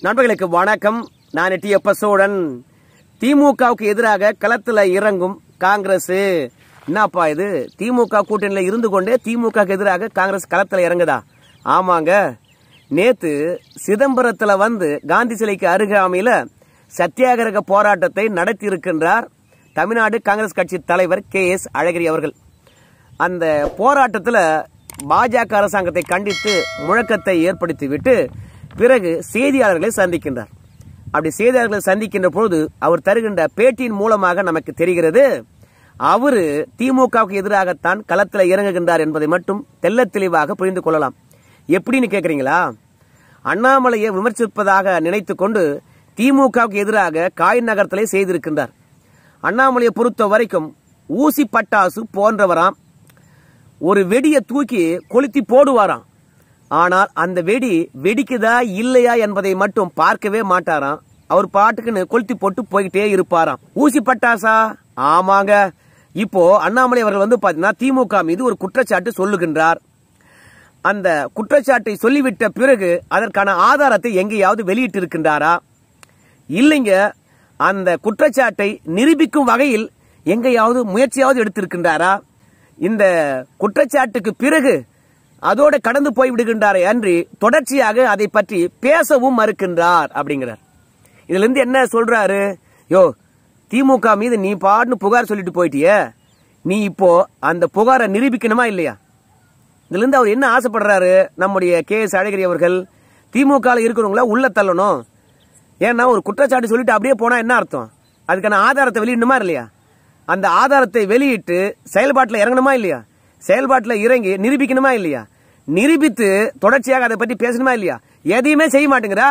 நண்பர்களுக்கு வணக்கம் நான் டி எப்ப சோழன் திமுகவுக்கு எதிராக களத்துல இறங்கும் காங்கிரஸ் என்னப்பா இது திமுக கூட்டணியில இருந்து கொண்டே திமுக எதிராக காங்கிரஸ் களத்துல இறங்குதா ஆமாங்க நேத்து சிதம்பரத்துல வந்து காந்தி சிலைக்கு அருகாமையில சத்தியாகிரக போராட்டத்தை நடத்தி இருக்கின்றார் தமிழ்நாடு காங்கிரஸ் கட்சி தலைவர் கே எஸ் அழகிரி அவர்கள் அந்த போராட்டத்துல பாஜக அரசாங்கத்தை கண்டித்து முழக்கத்தை ஏற்படுத்திவிட்டு பிறகு செய்தியாளர்களை சந்திக்கின்றார் அப்படி செய்தியாளர்களை சந்திக்கின்ற பொழுது அவர் தருகின்ற பேட்டியின் மூலமாக நமக்கு தெரிகிறது அவரு திமுகவுக்கு எதிராகத்தான் களத்தில் இறங்குகின்றார் என்பதை மட்டும் தெள்ளத் தெளிவாக புரிந்து கொள்ளலாம் எப்படின்னு கேக்குறீங்களா அண்ணாமலையை விமர்சிப்பதாக நினைத்து கொண்டு திமுகவுக்கு எதிராக காய் நகரத்திலே செய்திருக்கின்றார் அண்ணாமலையை பொறுத்த வரைக்கும் ஊசி பட்டாசு போன்றவராம் ஒரு வெடியை தூக்கி கொளுத்தி போடுவாராம் ஆனால் அந்த வெடி வெடிக்குதா இல்லையா என்பதை மட்டும் பார்க்கவே மாட்டாராம் அவர் பாட்டுக்குன்னு கொளுத்தி போட்டு போய்கிட்டே இருப்பாராம் ஊசி பட்டாசா ஆமாங்க இப்போ அண்ணாமலை அவர்கள் வந்து பாத்தீங்கன்னா திமுக மீது ஒரு குற்றச்சாட்டு சொல்லுகின்றார் அந்த குற்றச்சாட்டை சொல்லிவிட்ட பிறகு அதற்கான ஆதாரத்தை எங்கேயாவது வெளியிட்டு இருக்கின்றாரா இல்லைங்க அந்த குற்றச்சாட்டை நிரூபிக்கும் வகையில் எங்கேயாவது முயற்சியாவது எடுத்திருக்கின்றாரா இந்த குற்றச்சாட்டுக்கு பிறகு அதோட கடந்து போய் விடுகின்றாரே அன்றி தொடர்ச்சியாக அதை பற்றி பேசவும் மறுக்கின்றார் அப்படிங்கிறார் இதுல இருந்து என்ன சொல்றாரு யோ திமுக மீது நீ பாடுன்னு புகார் சொல்லிட்டு போயிட்டியே நீ இப்போ அந்த புகாரை நிரூபிக்கணுமா இல்லையா இதுல இருந்து அவர் என்ன ஆசைப்படுறாரு நம்முடைய கே எஸ் அழகிரி அவர்கள் திமுக இருக்கிறவங்கள உள்ள தள்ளணும் ஏன்னா ஒரு குற்றச்சாட்டு சொல்லிட்டு அப்படியே போனா என்ன அர்த்தம் அதுக்கான ஆதாரத்தை வெளியிடணுமா இல்லையா அந்த ஆதாரத்தை வெளியிட்டு செயல்பாட்டில் இறங்கணுமா இல்லையா செயல்பாட்டில் இறங்கி நிரூபிக்கணுமா இல்லையா நிரூபித்து தொடர்ச்சியாக அதை பற்றி பேசணுமா இல்லையா எதையுமே செய்ய மாட்டேங்கிறா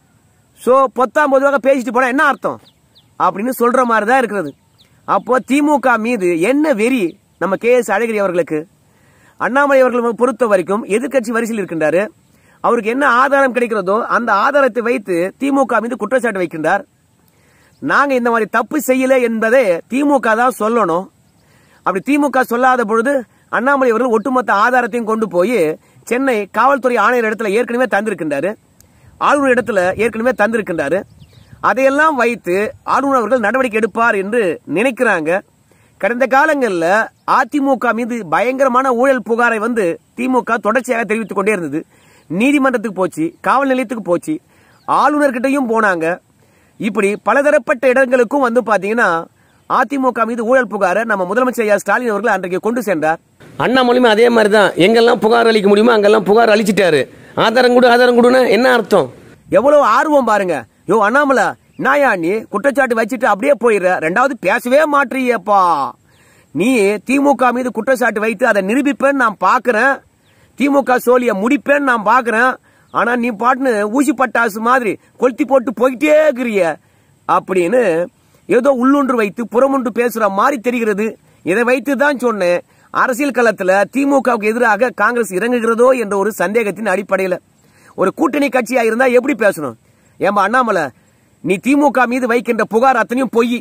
ஸோ பொத்தாம் பொதுவாக பேசிட்டு போனா என்ன அர்த்தம் அப்படின்னு சொல்ற மாதிரி தான் இருக்கிறது அப்போ திமுக மீது என்ன வெறி நம்ம கே எஸ் அழகிரி அவர்களுக்கு அண்ணாமலை அவர்கள் பொறுத்த வரைக்கும் எதிர்க்கட்சி வரிசையில் இருக்கின்றாரு அவருக்கு என்ன ஆதாரம் கிடைக்கிறதோ அந்த ஆதாரத்தை வைத்து திமுக மீது குற்றச்சாட்டு வைக்கின்றார் நாங்க இந்த மாதிரி தப்பு செய்யல என்பதை திமுக தான் சொல்லணும் அப்படி திமுக சொல்லாத பொழுது அண்ணாமலை அவர்கள் ஒட்டுமொத்த ஆதாரத்தையும் கொண்டு போய் சென்னை காவல்துறை ஆணையர் இடத்துல ஏற்கனவே தந்திருக்கின்றாரு ஆளுநர் இடத்துல ஏற்கனவே தந்திருக்கின்றாரு அதையெல்லாம் வைத்து ஆளுநர் அவர்கள் நடவடிக்கை எடுப்பார் என்று நினைக்கிறாங்க கடந்த காலங்களில் அதிமுக மீது பயங்கரமான ஊழல் புகாரை வந்து திமுக தொடர்ச்சியாக தெரிவித்துக் கொண்டே இருந்தது நீதிமன்றத்துக்கு போச்சு காவல் நிலையத்துக்கு போச்சு ஆளுநர்கிட்டையும் போனாங்க இப்படி பலதரப்பட்ட இடங்களுக்கும் வந்து பாத்தீங்கன்னா அதிமுக மீது ஊழல் புகாரை நம்ம முதலமைச்சர் ஐயா ஸ்டாலின் அவர்கள் அன்றைக்கு கொண்டு சென்றார் அண்ணாமலையும் அதே மாதிரி தான் எங்கெல்லாம் புகார் அளிக்க முடியுமோ அங்கெல்லாம் புகார் அளிச்சிட்டாரு ஆதாரம் கொடு ஆதாரம் கொடுன்னு என்ன அர்த்தம் எவ்வளவு ஆர்வம் பாருங்க யோ அண்ணாமலை நாயா நீ குற்றச்சாட்டு வச்சுட்டு அப்படியே போயிடுற ரெண்டாவது பேசவே மாட்டீயப்பா நீ திமுக மீது குற்றச்சாட்டு வைத்து அதை நிரூபிப்பேன்னு நான் பாக்குறேன் திமுக சோழிய முடிப்பேன்னு நான் பாக்குறேன் ஆனா நீ பாட்டுன்னு ஊசி பட்டாசு மாதிரி கொளுத்தி போட்டு போயிட்டே இருக்கிறிய அப்படின்னு ஏதோ உள்ளொன்று வைத்து புறமொன்று பேசுற மாதிரி தெரிகிறது இதை வைத்து தான் சொன்னேன் அரசியல் களத்துல திமுகவுக்கு எதிராக காங்கிரஸ் இறங்குகிறதோ என்ற ஒரு சந்தேகத்தின் அடிப்படையில் ஒரு கூட்டணி கட்சியா இருந்தா எப்படி பேசணும் ஏமா அண்ணாமலை நீ திமுக மீது வைக்கின்ற புகார் அத்தனையும் பொய்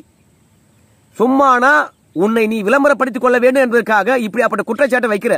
சும்மானா உன்னை நீ விளம்பரப்படுத்திக் கொள்ள வேண்டும் என்பதற்காக இப்படியாப்பட்ட குற்றச்சாட்டை வைக்கிற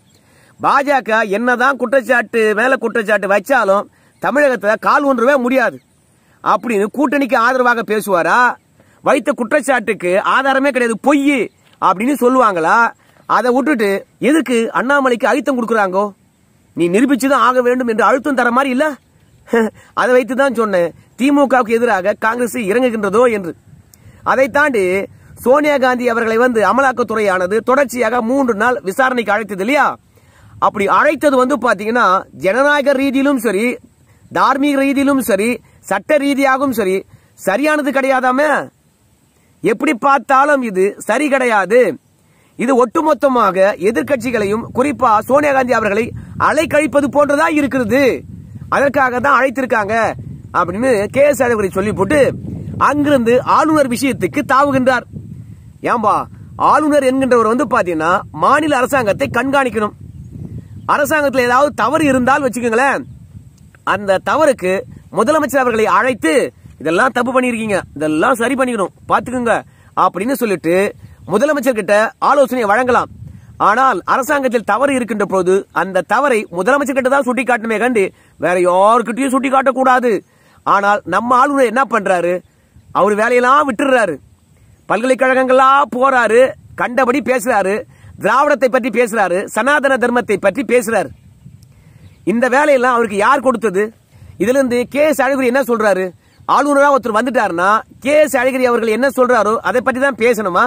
பாஜக என்னதான் குற்றச்சாட்டு மேல குற்றச்சாட்டு வச்சாலும் தமிழகத்துல கால் ஒன்றுவே முடியாது அப்படின்னு கூட்டணிக்கு ஆதரவாக பேசுவாரா வைத்த குற்றச்சாட்டுக்கு ஆதாரமே கிடையாது பொய் அப்படின்னு சொல்லுவாங்களா அதை விட்டுட்டு எதுக்கு அண்ணாமலைக்கு அழுத்தம் கொடுக்குறாங்கோ நீ நிரூபிச்சுதான் ஆக வேண்டும் என்று அழுத்தம் தர மாதிரி இல்ல அதை வைத்து தான் சொன்னேன் திமுகவுக்கு எதிராக காங்கிரஸ் இறங்குகின்றதோ என்று அதை தாண்டி சோனியா காந்தி அவர்களை வந்து அமலாக்கத்துறையானது தொடர்ச்சியாக மூன்று நாள் விசாரணைக்கு அழைத்தது இல்லையா அப்படி அழைத்தது வந்து பாத்தீங்கன்னா ஜனநாயக ரீதியிலும் சரி தார்மீக ரீதியிலும் சரி சட்ட ரீதியாகவும் சரி சரியானது கிடையாதாமே எப்படி பார்த்தாலும் இது சரி கிடையாது இது ஒட்டுமொத்தமாக எதிர்க்கட்சிகளையும் குறிப்பா சோனியா காந்தி அவர்களை அலைக்கழிப்பது போன்றதா இருக்கிறது அதற்காக தான் அழைத்திருக்காங்க அப்படின்னு கே எஸ் அழகிரி சொல்லி போட்டு அங்கிருந்து ஆளுநர் விஷயத்துக்கு தாவுகின்றார் ஏம்பா ஆளுநர் என்கின்றவர் வந்து பாத்தீங்கன்னா மாநில அரசாங்கத்தை கண்காணிக்கணும் அரசாங்கத்தில் ஏதாவது தவறு இருந்தால் வச்சுக்கோங்களேன் அந்த தவறுக்கு முதலமைச்சர் அவர்களை அழைத்து இதெல்லாம் தப்பு பண்ணிருக்கீங்க இதெல்லாம் சரி பண்ணிக்கணும் பாத்துக்கோங்க அப்படின்னு சொல்லிட்டு முதலமைச்சர் கிட்ட ஆலோசனை வழங்கலாம் ஆனால் அரசாங்கத்தில் தவறு இருக்கின்ற போது அந்த தவறை முதலமைச்சர் கிட்ட தான் சுட்டி காட்டணுமே கண்டு வேற யாருக்கிட்டையும் சுட்டி காட்டக்கூடாது ஆனால் நம்ம ஆளுநர் என்ன பண்றாரு அவர் வேலையெல்லாம் விட்டுறாரு பல்கலைக்கழகங்களா போறாரு கண்டபடி பேசுறாரு திராவிடத்தை பற்றி பேசுறாரு சனாதன தர்மத்தை பற்றி பேசுறாரு இந்த வேலையெல்லாம் அவருக்கு யார் கொடுத்தது இதுல இருந்து கே எஸ் அழகிரி என்ன சொல்றாரு ஆளுநரா ஒருத்தர் வந்துட்டாருன்னா கே எஸ் அழகிரி அவர்கள் என்ன சொல்றாரோ அதை பற்றி தான் பேசணுமா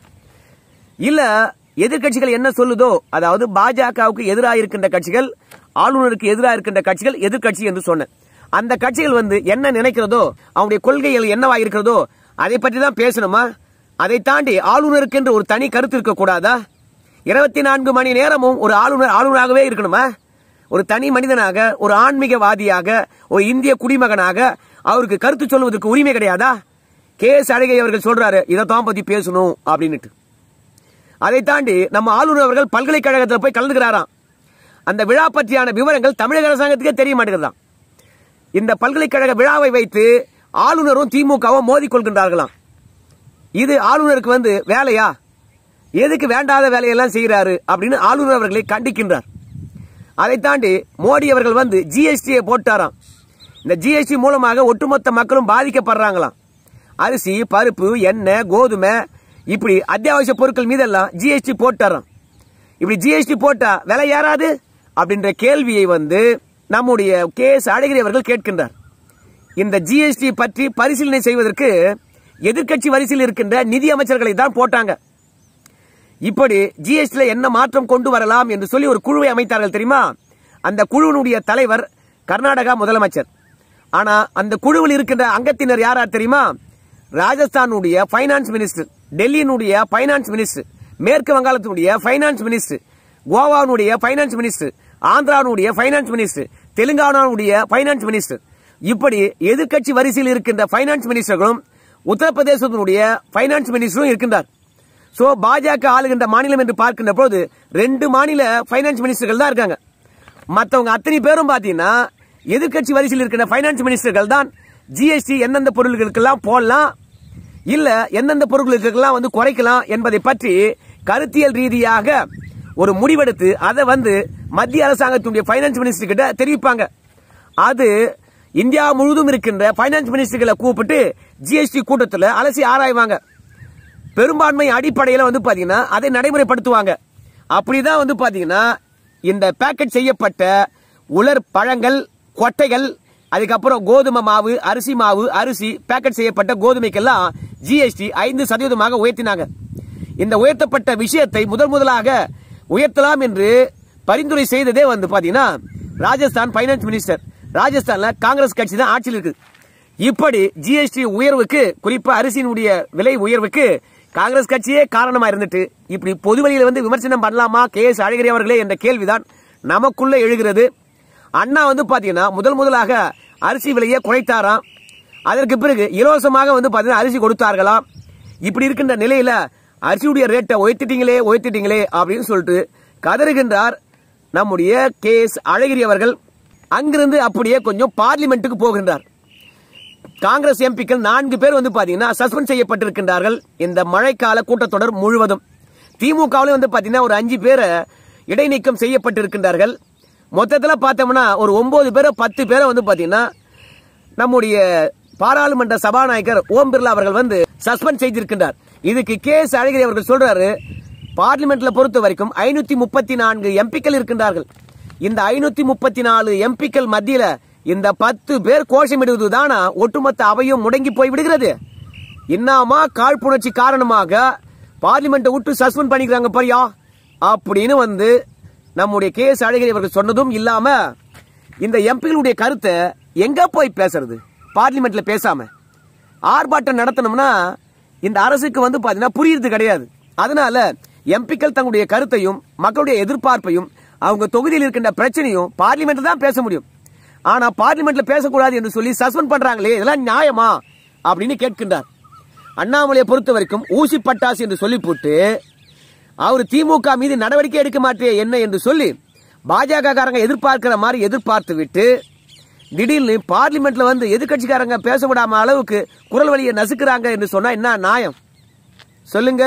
இல்ல எதிர்க்கட்சிகள் என்ன சொல்லுதோ அதாவது பாஜகவுக்கு எதிராக இருக்கின்ற கட்சிகள் ஆளுநருக்கு எதிராக இருக்கின்ற கட்சிகள் எதிர்க்கட்சி என்று சொன்னேன் அந்த கட்சிகள் வந்து என்ன நினைக்கிறதோ அவங்களுடைய கொள்கைகள் என்னவா இருக்கிறதோ அதை பற்றி தான் பேசணுமா அதை தாண்டி ஆளுநருக்கு என்று ஒரு தனி கருத்து இருக்க கூடாதா இருபத்தி நான்கு மணி நேரமும் ஒரு ஆளுநர் ஆளுநராகவே இருக்கணுமா ஒரு தனி மனிதனாக ஒரு ஆன்மீகவாதியாக ஒரு இந்திய குடிமகனாக அவருக்கு கருத்து சொல்வதற்கு உரிமை கிடையாதா கே எஸ் அழகை அவர்கள் சொல்றாரு இதைத்தான் பத்தி பேசணும் அப்படின்னுட்டு அதை தாண்டி நம்ம ஆளுநர் அவர்கள் பல்கலைக்கழகத்தில் போய் கலந்துக்கிறாராம் அந்த விழா பற்றியான விவரங்கள் தமிழக அரசாங்கத்துக்கே தெரிய மாட்டேங்குதாம் இந்த பல்கலைக்கழக விழாவை வைத்து ஆளுநரும் திமுகவும் மோதிக்கொள்கின்றார்களாம் இது ஆளுநருக்கு வந்து வேலையா எதுக்கு வேண்டாத வேலையெல்லாம் செய்கிறாரு அப்படின்னு ஆளுநர் அவர்களை கண்டிக்கின்றார் அதை தாண்டி மோடி அவர்கள் வந்து ஜிஎஸ்டியை போட்டாராம் இந்த ஜிஎஸ்டி மூலமாக ஒட்டுமொத்த மக்களும் பாதிக்கப்படுறாங்களாம் அரிசி பருப்பு எண்ணெய் கோதுமை இப்படி அத்தியாவசிய பொருட்கள் மீதெல்லாம் ஜிஎஸ்டி போட்டாராம் இப்படி ஜிஎஸ்டி போட்டா விலை ஏறாது அப்படின்ற கேள்வியை வந்து நம்முடைய கே எஸ் அழகிரி அவர்கள் கேட்கின்றார் இந்த ஜிஎஸ்டி பற்றி பரிசீலனை செய்வதற்கு எதிர்க்கட்சி வரிசையில் இருக்கின்ற நிதி அமைச்சர்களை தான் போட்டாங்க இப்படி ஜிஎஸ்டில என்ன மாற்றம் கொண்டு வரலாம் என்று சொல்லி ஒரு குழுவை அமைத்தார்கள் தெரியுமா அந்த குழுவினுடைய தலைவர் கர்நாடகா முதலமைச்சர் ஆனா அந்த குழுவில் இருக்கின்ற அங்கத்தினர் யாரா தெரியுமா ராஜஸ்தானுடைய பைனான்ஸ் மினிஸ்டர் டெல்லியினுடைய பைனான்ஸ் மினிஸ்டர் மேற்கு வங்காளத்தினுடைய பைனான்ஸ் மினிஸ்டர் கோவாவுடைய பைனான்ஸ் மினிஸ்டர் ஆந்திராவுடைய பைனான்ஸ் மினிஸ்டர் தெலுங்கானாவுடைய பைனான்ஸ் மினிஸ்டர் இப்படி எதிர்க்கட்சி வரிசையில் இருக்கின்ற பைனான்ஸ் மினிஸ்டர்களும் உத்தரப்பிரதேசத்தினுடைய பைனான்ஸ் மினிஸ்டரும் இருக்கின்றார் சோ பாஜக ஆளுகின்ற மாநிலம் என்று பார்க்கின்ற போது ரெண்டு மாநில பைனான்ஸ் மினிஸ்டர்கள் தான் இருக்காங்க மற்றவங்க அத்தனை பேரும் பாத்தீங்கன்னா எதிர்க்கட்சி வரிசையில் இருக்கின்ற பைனான்ஸ் மினிஸ்டர்கள் தான் ஜிஎஸ்டி எந்தெந்த பொருட்களுக்கெல்லாம் போடலாம் இல்ல எந்தெந்த பொருட்களுக்கெல்லாம் வந்து குறைக்கலாம் என்பதை பற்றி கருத்தியல் ரீதியாக ஒரு முடிவெடுத்து அதை வந்து மத்திய அரசாங்கத்தினுடைய பைனான்ஸ் மினிஸ்டர் கிட்ட தெரிவிப்பாங்க அது இந்தியா முழுவதும் இருக்கின்ற பைனான்ஸ் மினிஸ்டர்களை கூப்பிட்டு ஜிஎஸ்டி கூட்டத்தில் அலசி ஆராய்வாங்க பெரும்பான்மை அடிப்படையில் வந்து பாத்தீங்கன்னா அதை நடைமுறைப்படுத்துவாங்க அப்படிதான் வந்து பாத்தீங்கன்னா இந்த பேக்கெட் செய்யப்பட்ட உலர் பழங்கள் கொட்டைகள் அதுக்கப்புறம் கோதுமை மாவு அரிசி மாவு அரிசி பேக்கெட் செய்யப்பட்ட கோதுமைக்கெல்லாம் ஜிஎஸ்டி ஐந்து சதவீதமாக உயர்த்தினாங்க இந்த உயர்த்தப்பட்ட விஷயத்தை முதல் முதலாக உயர்த்தலாம் என்று பரிந்துரை செய்ததே வந்து பாத்தீங்கன்னா ராஜஸ்தான் பைனான்ஸ் மினிஸ்டர் ராஜஸ்தான்ல காங்கிரஸ் கட்சி தான் ஆட்சியில் இருக்கு இப்படி ஜிஎஸ்டி உயர்வுக்கு குறிப்பா அரிசியினுடைய விலை உயர்வுக்கு காங்கிரஸ் கட்சியே காரணமா இருந்துட்டு இப்படி பொது வழியில வந்து விமர்சனம் பண்ணலாமா கே எஸ் அழகிரி அவர்களே என்ற கேள்விதான் நமக்குள்ள எழுகிறது அண்ணா வந்து பாத்தீங்கன்னா முதல் முதலாக அரிசி விலையை குறைத்தாராம் அதற்கு பிறகு இலவசமாக வந்து பாத்தீங்கன்னா அரிசி கொடுத்தார்களாம் இப்படி இருக்கின்ற நிலையில அரிசியுடைய ரேட்டை உயர்த்திட்டீங்களே உயர்த்திட்டீங்களே அப்படின்னு சொல்லிட்டு கதறுகின்றார் நம்முடைய கே எஸ் அழகிரி அவர்கள் அங்கிருந்து அப்படியே கொஞ்சம் பார்லிமெண்ட்டுக்கு போகின்றார் காங்கிரஸ் எம்பிக்கள் நான்கு பேர் வந்து பாத்தீங்கன்னா சஸ்பெண்ட் செய்யப்பட்டிருக்கின்றார்கள் இந்த மழைக்கால கூட்டத்தொடர் முழுவதும் திமுகவிலும் வந்து பாத்தீங்கன்னா ஒரு அஞ்சு பேரை இடைநீக்கம் செய்யப்பட்டிருக்கின்றார்கள் மொத்தத்துல பார்த்தோம்னா ஒரு ஒன்பது பேரை பத்து பேரை வந்து பாத்தீங்கன்னா நம்முடைய பாராளுமன்ற சபாநாயகர் ஓம் பிர்லா அவர்கள் வந்து சஸ்பெண்ட் செய்திருக்கின்றார் இதுக்கு கே எஸ் அழகிரி அவர்கள் சொல்றாரு பார்லிமெண்ட்ல பொறுத்த வரைக்கும் ஐநூத்தி முப்பத்தி நான்கு எம்பிக்கள் இருக்கின்றார்கள் இந்த ஐநூத்தி முப்பத்தி நாலு எம்பிக்கள் மத்தியில இந்த பத்து பேர் கோஷமிடுவது தானா ஒட்டுமொத்த அவையும் முடங்கி போய் விடுகிறது இன்னாமா காழ்ப்புணர்ச்சி காரணமாக பார்லிமெண்ட்டை விட்டு சஸ்பெண்ட் பண்ணிக்கிறாங்க பரியா அப்படின்னு வந்து நம்முடைய கே எஸ் அழகிரி அவர்கள் சொன்னதும் இல்லாம இந்த எம்பிகளுடைய கருத்தை எங்க போய் பேசுறது பார்லிமெண்ட்ல பேசாம ஆர்ப்பாட்டம் நடத்தணும்னா இந்த அரசுக்கு வந்து பாத்தீங்கன்னா புரியுறது கிடையாது அதனால எம்பிக்கள் தங்களுடைய கருத்தையும் மக்களுடைய எதிர்பார்ப்பையும் அவங்க தொகுதியில் இருக்கின்ற பிரச்சனையும் பார்லிமெண்ட்ல தான் பேச முடியும் ஆனா பார்லிமெண்ட்ல பேசக்கூடாது என்று சொல்லி சஸ்பெண்ட் பண்றாங்களே இதெல்லாம் நியாயமா அப்படின்னு கேட்கின்றார் அண்ணாமலையை பொறுத்த வரைக்கும் ஊசி பட்டாசு என்று சொல்லி போட்டு அவர் திமுக மீது நடவடிக்கை எடுக்க மாட்டே என்ன என்று சொல்லி பாஜக காரங்க எதிர்பார்க்கிற மாதிரி எதிர்பார்த்து விட்டு திடீர்னு பார்லிமெண்ட்ல வந்து எதிர்க்கட்சிக்காரங்க பேச விடாம அளவுக்கு குரல் வழியை நசுக்கிறாங்க என்று சொன்னா என்ன நியாயம் சொல்லுங்க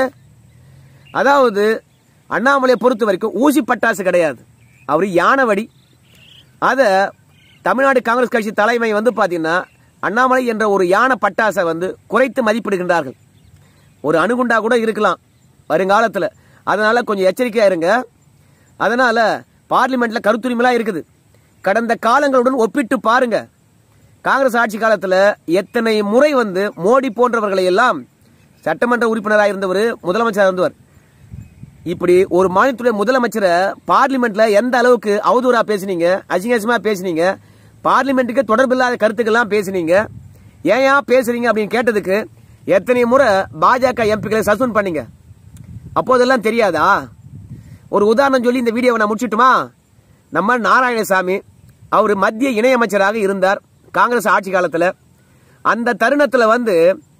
அதாவது அண்ணாமலையை பொறுத்த வரைக்கும் ஊசி பட்டாசு கிடையாது அவர் யானவடி அதை தமிழ்நாடு காங்கிரஸ் கட்சி தலைமை வந்து பாத்தீங்கன்னா அண்ணாமலை என்ற ஒரு யானை பட்டாசை வந்து குறைத்து மதிப்பிடுகின்றார்கள் ஒரு அணுகுண்டா கூட இருக்கலாம் வருங்காலத்தில் அதனால கொஞ்சம் எச்சரிக்கையா இருங்க அதனால பார்லிமெண்ட்ல கருத்துரிமைலாம் இருக்குது கடந்த காலங்களுடன் ஒப்பிட்டு பாருங்க காங்கிரஸ் ஆட்சி காலத்தில் எத்தனை முறை வந்து மோடி போன்றவர்களை எல்லாம் சட்டமன்ற உறுப்பினராக இருந்தவர் முதலமைச்சராக இருந்தவர் இப்படி ஒரு மாநிலத்துடைய முதலமைச்சரை பார்லிமெண்ட்ல எந்த அளவுக்கு அவதூறா பேசுனீங்க அசிங்கசியமா பேசுனீங்க பார்லிமெண்ட்டுக்கு தொடர்பில்லாத கருத்துக்கள்லாம் பேசுனீங்க ஏன் ஏன் பேசுறீங்க அப்படின்னு கேட்டதுக்கு எத்தனை முறை பாஜக எம்பிக்களை சஸ்பெண்ட் பண்ணீங்க அப்போதெல்லாம் தெரியாதா ஒரு உதாரணம் சொல்லி இந்த வீடியோவை நான் முடிச்சிட்டுமா நம்ம நாராயணசாமி அவர் மத்திய இணையமைச்சராக இருந்தார் காங்கிரஸ் ஆட்சி காலத்தில் அந்த தருணத்தில் வந்து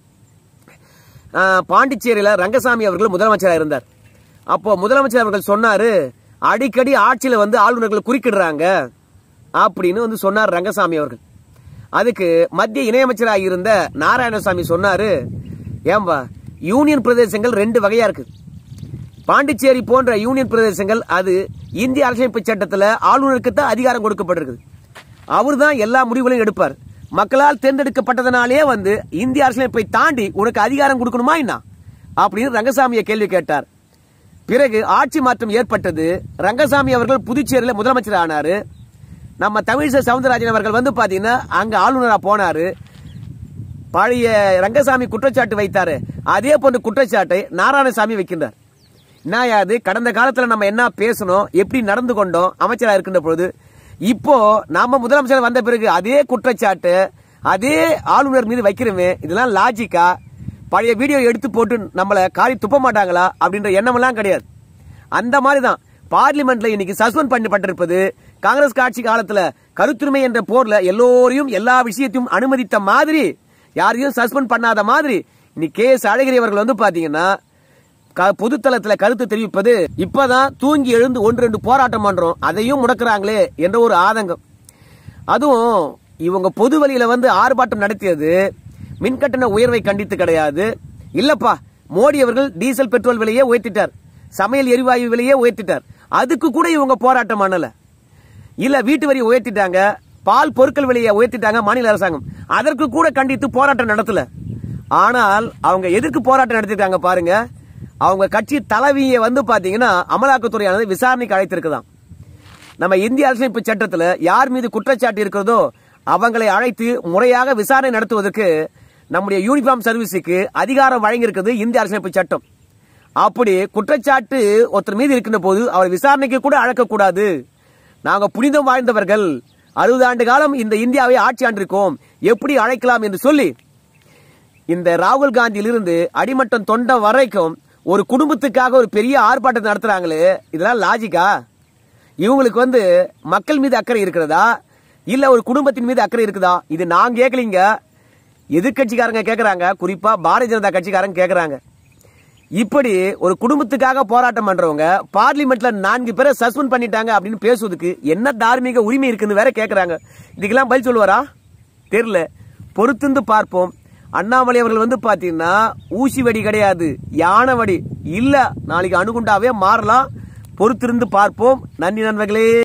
ஆஹ், பாண்டிச்சேரியில ரங்கசாமி அவர்கள் முதலமைச்சராக இருந்தார் அப்போ முதலமைச்சர் அவர்கள் சொன்னாரு அடிக்கடி ஆட்சியில வந்து ஆளுநர்கள் குறுக்கிடுறாங்க அப்படின்னு வந்து சொன்னார் ரங்கசாமி அவர்கள் அதுக்கு மத்திய இணையமைச்சராக இருந்த நாராயணசாமி சொன்னாரு ஏம்பா யூனியன் பிரதேசங்கள் ரெண்டு வகையா இருக்கு பாண்டிச்சேரி போன்ற யூனியன் பிரதேசங்கள் அது இந்திய அரசியலமைப்பு சட்டத்தில் ஆளுநருக்கு தான் அதிகாரம் கொடுக்கப்பட்டிருக்குது அவர் தான் எல்லா முடிவுகளையும் எடுப்பார் மக்களால் தேர்ந்தெடுக்கப்பட்டதனாலே வந்து இந்திய அரசியலமைப்பை தாண்டி உனக்கு அதிகாரம் கொடுக்கணுமா என்ன அப்படின்னு ரங்கசாமியை கேள்வி கேட்டார் பிறகு ஆட்சி மாற்றம் ஏற்பட்டது ரங்கசாமி அவர்கள் புதுச்சேரியில் முதலமைச்சர் ஆனாரு நம்ம தமிழிசை சவுந்தரராஜன் அவர்கள் வந்து பாத்தீங்கன்னா அங்க ஆளுநரா போனாரு பழைய ரங்கசாமி குற்றச்சாட்டு வைத்தாரு அதே போன்ற குற்றச்சாட்டை நாராயணசாமி வைக்கின்றார் என்னயாது கடந்த காலத்துல நம்ம என்ன பேசணும் எப்படி நடந்து கொண்டோம் அமைச்சரா இருக்கின்ற பொழுது இப்போ நாம முதலமைச்சர் வந்த பிறகு அதே குற்றச்சாட்டு அதே ஆளுநர் மீது வைக்கிறோமே இதெல்லாம் லாஜிக்கா பழைய வீடியோ எடுத்து போட்டு நம்மள காரி துப்ப மாட்டாங்களா அப்படின்ற எண்ணமெல்லாம் கிடையாது அந்த மாதிரி தான் பார்லிமெண்ட்ல இன்னைக்கு சஸ்பெண்ட் பண்ணப்பட்டிருப்பது காங்கிரஸ் ஆட்சி காலத்துல கருத்துரிமை என்ற போர்ல எல்லோரையும் எல்லா விஷயத்தையும் அனுமதித்த மாதிரி யாரையும் சஸ்பெண்ட் பண்ணாத மாதிரி இன்னைக்கு கே எஸ் அழகிரி அவர்கள் வந்து பாத்தீங்கன்னா க- பொதுத்தளத்துல கருத்து தெரிவிப்பது இப்பதான் தூங்கி எழுந்து ஒன்று ரெண்டு போராட்டம் பண்றோம் அதையும் முடக்குறாங்களே என்ற ஒரு ஆதங்கம் அதுவும் இவங்க பொது வழியில வந்து ஆர்ப்பாட்டம் நடத்தியது மின்கட்டண உயர்வை கண்டித்து கிடையாது இல்லப்பா மோடி அவர்கள் டீசல் பெட்ரோல் விலையே உயர்த்திட்டார் சமையல் எரிவாயு விலையே உயர்த்திட்டார் அதுக்கு கூட இவங்க போராட்டம் பண்ணல இல்ல வீட்டு வரி உயர்த்திட்டாங்க பால் பொருட்கள் விலையை உயர்த்திட்டாங்க மாநில அரசாங்கம் அதற்கு கூட கண்டித்து போராட்டம் நடத்தல ஆனால் அவங்க எதற்கு போராட்டம் நடத்திருக்காங்க பாருங்க அவங்க கட்சி தலைவியை வந்து பாத்தீங்கன்னா அமலாக்கத்துறையானது விசாரணைக்கு அழைத்திருக்குதாம் நம்ம இந்திய அரசியலமைப்பு சட்டத்துல யார் மீது குற்றச்சாட்டு இருக்கிறதோ அவங்களை அழைத்து முறையாக விசாரணை நடத்துவதற்கு நம்முடைய யூனிஃபார்ம் சர்வீஸுக்கு அதிகாரம் வழங்கியிருக்கிறது இந்திய அரசியலமைப்பு சட்டம் அப்படி குற்றச்சாட்டு ஒருத்தர் மீது இருக்கின்ற போது அவர் விசாரணைக்கு கூட அழைக்கக்கூடாது நாங்க புனிதம் வாழ்ந்தவர்கள் அறுபது ஆண்டு காலம் இந்த இந்தியாவை ஆட்சி ஆண்டிருக்கோம் எப்படி அழைக்கலாம் என்று சொல்லி இந்த ராகுல் காந்தியிலிருந்து அடிமட்டம் தொண்ட வரைக்கும் ஒரு குடும்பத்துக்காக ஒரு பெரிய ஆர்ப்பாட்டத்தை நடத்துறாங்களே இதெல்லாம் லாஜிக்கா இவங்களுக்கு வந்து மக்கள் மீது அக்கறை இருக்கிறதா இல்ல ஒரு குடும்பத்தின் மீது அக்கறை இருக்குதா இது நான் கேட்கலீங்க எதிர்க்கட்சிக்காரங்க கேக்குறாங்க குறிப்பா பாரதிய ஜனதா கட்சிக்காரங்க கேக்குறாங்க இப்படி ஒரு குடும்பத்துக்காக போராட்டம் பண்றவங்க பார்லிமெண்ட்ல நான்கு பேரை சஸ்பெண்ட் பண்ணிட்டாங்க அப்படின்னு பேசுவதுக்கு என்ன தார்மீக உரிமை இருக்குன்னு வேற கேக்குறாங்க இதுக்கெல்லாம் பதில் சொல்லுவாரா தெரியல பொறுத்திருந்து பார்ப்போம் அண்ணாமலை அவர்கள் வந்து பாத்தீங்கன்னா ஊசி வெடி கிடையாது யானை வடி இல்ல நாளைக்கு அணுகுண்டாவே மாறலாம் பொறுத்திருந்து பார்ப்போம் நன்றி நண்பர்களே